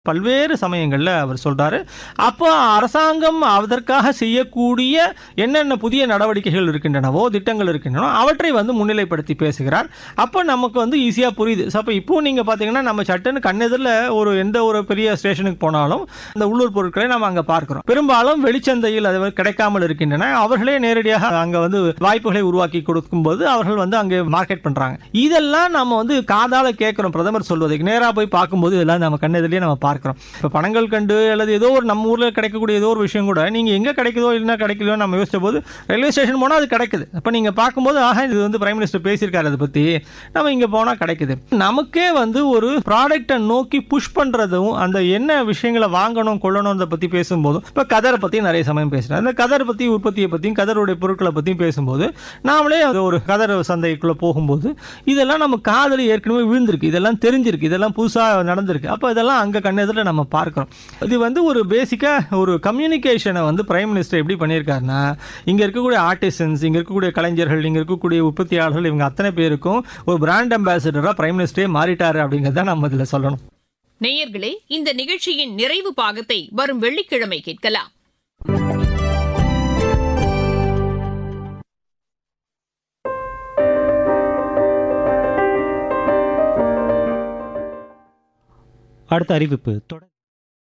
பல்வேறு சமயங்களில் அவர் சொல்றாரு அப்போ அரசாங்கம் அதற்காக செய்யக்கூடிய என்னென்ன புதிய நடவடிக்கைகள் இருக்கின்றனவோ திட்டங்கள் இருக்கின்றனவோ அவற்றை வந்து முன்னிலைப்படுத்தி பேசுகிறார் அப்போ நமக்கு வந்து ஈஸியாக புரியுது ஸோ அப்போ இப்போ நீங்கள் பார்த்தீங்கன்னா நம்ம சட்டுன்னு கண்ணெதிரில் ஒரு எந்த ஒரு பெரிய ஸ்டேஷனுக்கு போனாலும் அந்த உள்ளூர் பொருட்களை நம்ம அங்கே பார்க்கிறோம் பெரும்பாலும் வெளிச்சந்தையில் அது கிடைக்காமல் இருக்கின்றன அவர்களே நேரடியாக அங்கே வந்து வாய்ப்புகளை உருவாக்கி கொடுக்கும்போது அவர்கள் வந்து அங்கே மார்க்கெட் பண்ணுறாங்க இதெல்லாம் நம்ம வந்து காதால கேட்குறோம் பிரதமர் சொல்வதை நேராக போய் பார்க்கும்போது இதெல்லாம் நம்ம கண்ணெதிரிலே நம்ம பார்க்கிறோம் இப்போ பணங்கள் கண்டு அல்லது ஏதோ ஒரு நம்ம ஊரில் கிடைக்கக்கூடிய ஏதோ ஒரு விஷயம் கூட நீங்கள் எங்கே கிடைக்குதோ இல்லைன்னா கிடைக்கலையோ நம்ம யோசிச்ச போது ரயில்வே ஸ்டேஷன் போனால் அது கிடைக்குது அப்போ நீங்கள் பார்க்கும்போது ஆஹா இது வந்து பிரைம் மினிஸ்டர் பேசியிருக்காரு அதை பற்றி நம்ம இங்கே போனால் கிடைக்குது நமக்கே வந்து ஒரு ப்ராடக்டை நோக்கி புஷ் பண்ணுறதும் அந்த என்ன விஷயங்களை வாங்கணும் கொள்ளணும்ன்றத பற்றி பேசும்போதும் இப்போ கதரை பற்றி நிறைய சமயம் பேசுகிறேன் அந்த கதரை பற்றி உற்பத்தியை பற்றியும் கதருடைய பொருட்களை பற்றியும் பேசும்போது நாமளே அது ஒரு கதர் சந்தைக்குள்ளே போகும்போது இதெல்லாம் நம்ம காதல் ஏற்கனவே விழுந்திருக்கு இதெல்லாம் தெரிஞ்சிருக்கு இதெல்லாம் புதுசாக நடந்திருக்கு அப்போ இதெல்லாம் அங்கே கண்ணெதிரில் நம்ம பார்க்குறோம் இது வந்து ஒரு பேசிக்காக ஒரு கம்யூனிகேஷனை வந்து பிரைம் மினிஸ்டர் எப்படி பண்ணியிருக்காருன்னா இங்கே இருக்கக்கூடிய ஆர்டிசன்ஸ் இங்கே இருக்கக்கூடிய கலைஞர்கள் இங்கே இருக்கக்கூடிய உற்பத்தியாளர்கள் இவங்க அத்தனை பேருக்கும் ஒரு பிராண்ட் அம்பாசிடராக பிரைம் மினிஸ்டரே மாறிட்டாரு அப்படிங்கிறத நம்ம இதில் சொல்லணும் நேயர்களே இந்த நிகழ்ச்சியின் நிறைவு பாகத்தை வரும் வெள்ளிக்கிழமை கேட்கலாம் அடுத்த அறிவிப்பு தொடர்